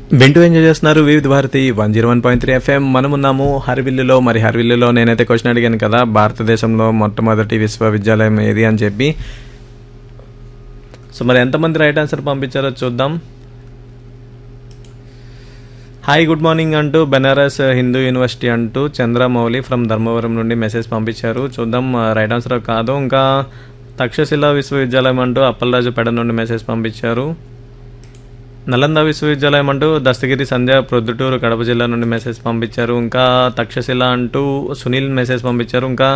వింటూ ఎంజాయ్ చేస్తున్నారు Vividh Bharati one zero one point three FM మనమున్నాము హరివిల్లులో మరి హరివిల్లులో నేనైతే క్వశ్చన్ అడిగాను కదా భారతదేశంలో మొట్టమొదటి విశ్వవిద్యాలయం ఏది అని చెప్పి సో మరి ఎంతమంది రైట్ ఆన్సర్ పంపించారో చూద్దాం హాయ్ గుడ్ మార్నింగ్ అంటూ బెనారస్ హిందూ యూనివర్సిటీ అంటూ చంద్రమౌళి ఫ్రమ్ ధర్మవరం నుండి మెసేజ్ పంపించారు చూద్దాం రైట్ ఆన్సర్ కాదు ఇంకా తక్షశిల విశ్వవిద్యాలయం అంటూ అప్పలరాజు పెడ నుండి మెసేజ్ పంపించారు నలంద విశ్వవిద్యాలయం అంటూ దస్తగిరి సంధ్య ప్రొద్దుటూరు కడప జిల్లా నుండి మెసేజ్ పంపించారు ఇంకా తక్షశిల అంటూ సునీల్ మెసేజ్ పంపించారు ఇంకా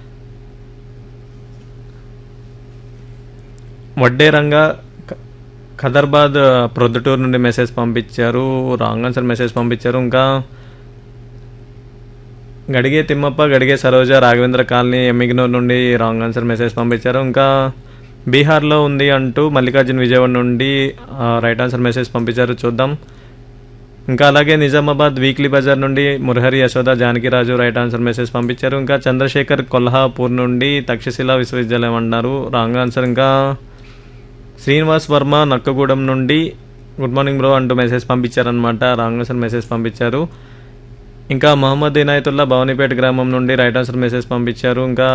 వడ్డేరంగా క- ఖదర్బాద్ ప్రొద్దుటూరు నుండి మెసేజ్ పంపించారు రాంగ్ ఆన్సర్ మెసేజ్ పంపించారు ఇంకా గడిగే తిమ్మప్ప గడిగే సరోజ రాఘవేంద్ర కాలనీ ఎమ్మిగినూరు నుండి రాంగ్ ఆన్సర్ మెసేజ్ పంపించారు ఇంకా బీహార్లో ఉంది అంటూ మల్లికార్జున్ విజయవాడ నుండి ఆ, రైట్ ఆన్సర్ మెసేజ్ పంపించారు చూద్దాం ఇంకా అలాగే నిజామాబాద్ వీక్లీ బజార్ నుండి Murahari Yashoda Janakiraju right answer message పంపించారు ఇంకా చంద్రశేఖర్ కొల్హాపూర్ నుండి తక్షశిల విశ్వవిద్యాలయం అన్నారు రాంగ్ ఆన్సర్ ఇంకా శ్రీనివాస్ వర్మ నక్కగూడెం నుండి గుడ్ మార్నింగ్ బ్రో అంటూ మెసేజ్ పంపించారనమాట రాంగ్ ఆన్సర్ మెసేజ్ పంపించారు ఇంకా మహమ్మద్ ఇనాయతుల్లా భవానీపేట గ్రామం నుండి రైట్ ఆన్సర్ మెసేజ్ పంపించారు ఇంకా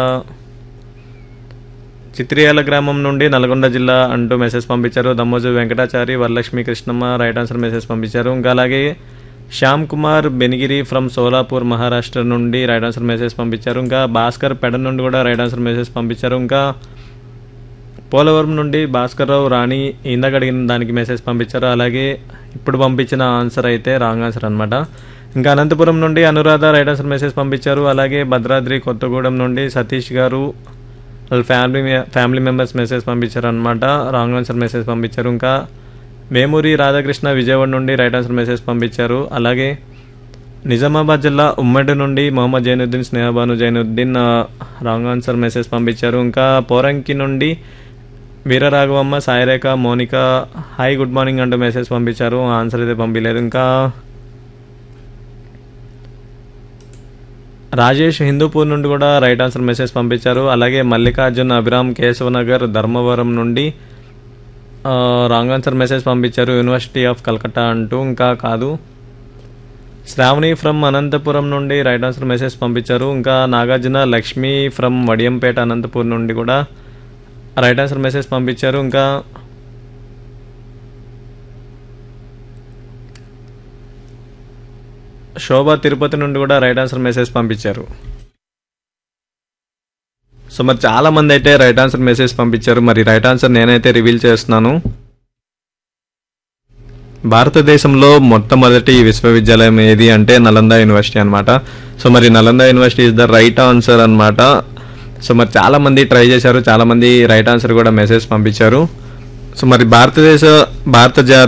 చిత్రియాల గ్రామం నుండి నల్గొండ జిల్లా అంటూ మెసేజ్ పంపించారు Dammoju Venkatachari Varalakshmi Krishnamma right answer message పంపించారు ఇంకా అలాగే శ్యామ్ కుమార్ బెనిగిరి ఫ్రమ్ సోలాపూర్ మహారాష్ట్ర నుండి రైట్ ఆన్సర్ మెసేజ్ పంపించారు ఇంకా భాస్కర్ పెడ నుండి కూడా రైట్ ఆన్సర్ మెసేజ్ పంపించారు ఇంకా పోలవరం నుండి భాస్కర్ రావు రాణి ఇందాక అడిగిన దానికి మెసేజ్ పంపించారు అలాగే ఇప్పుడు పంపించిన ఆన్సర్ అయితే రాంగ్ ఆన్సర్ అనమాట ఇంకా అనంతపురం నుండి అనురాధ రైట్ ఆన్సర్ మెసేజ్ పంపించారు అలాగే భద్రాద్రి కొత్తగూడెం నుండి సతీష్ గారు వాళ్ళ ఫ్యామిలీ మె- ఫ్యామిలీ మెంబర్స్ మెసేజ్ పంపించారు అనమాట రాంగ్ ఆన్సర్ మెసేజ్ పంపించారు ఇంకా వేమూరి రాధాకృష్ణ విజయవాడ నుండి రైట్ ఆన్సర్ మెసేజ్ పంపించారు అలాగే నిజామాబాద్ జిల్లా ఉమ్మడి నుండి మొహమ్మద్ జైనుద్దీన్ స్నేహబాను జైనుద్దీన్ ఆ, రాంగ్ ఆన్సర్ మెసేజ్ పంపించారు ఇంకా పోరంకి నుండి Veeraraghavamma Sairekha Monica hi good morning అంటూ మెసేజ్ పంపించారు ఆన్సర్ అయితే పంపించలేదు ఇంకా రాజేష్ హిందూపూర్ నుండి కూడా రైట్ ఆన్సర్ మెసేజ్ పంపించారు అలాగే మల్లికార్జున్ అభిరామ్ కేశవనగర్ ధర్మవరం నుండి ఆ, రాంగ్ ఆన్సర్ మెసేజ్ పంపించారు యూనివర్సిటీ ఆఫ్ కలకత్తా అంటూ ఇంకా కాదు శ్రావణి ఫ్రమ్ అనంతపురం నుండి రైట్ ఆన్సర్ మెసేజ్ పంపించారు ఇంకా నాగార్జున లక్ష్మి ఫ్రమ్ వడియంపేట అనంతపూర్ నుండి కూడా రైట్ ఆన్సర్ మెసేజ్ పంపించారు ఇంకా శోభ తిరుపతి నుండి కూడా రైట్ ఆన్సర్ మెసేజ్ పంపించారు సో మరి చాలా మంది అయితే రైట్ ఆన్సర్ మెసేజ్ పంపించారు మరి రైట్ ఆన్సర్ నేనైతే రివీల్ చేస్తున్నాను భారతదేశంలో మొట్టమొదటి విశ్వవిద్యాలయం ఏది అంటే నలంద యూనివర్సిటీ అన్నమాట సో మరి Nalanda university is the right answer అన్నమాట సో మరి చాలా మంది ట్రై చేశారు చాలా మంది రైట్ ఆన్సర్ కూడా మెసేజ్ పంపించారు సో మరి భారతదేశ భారత జా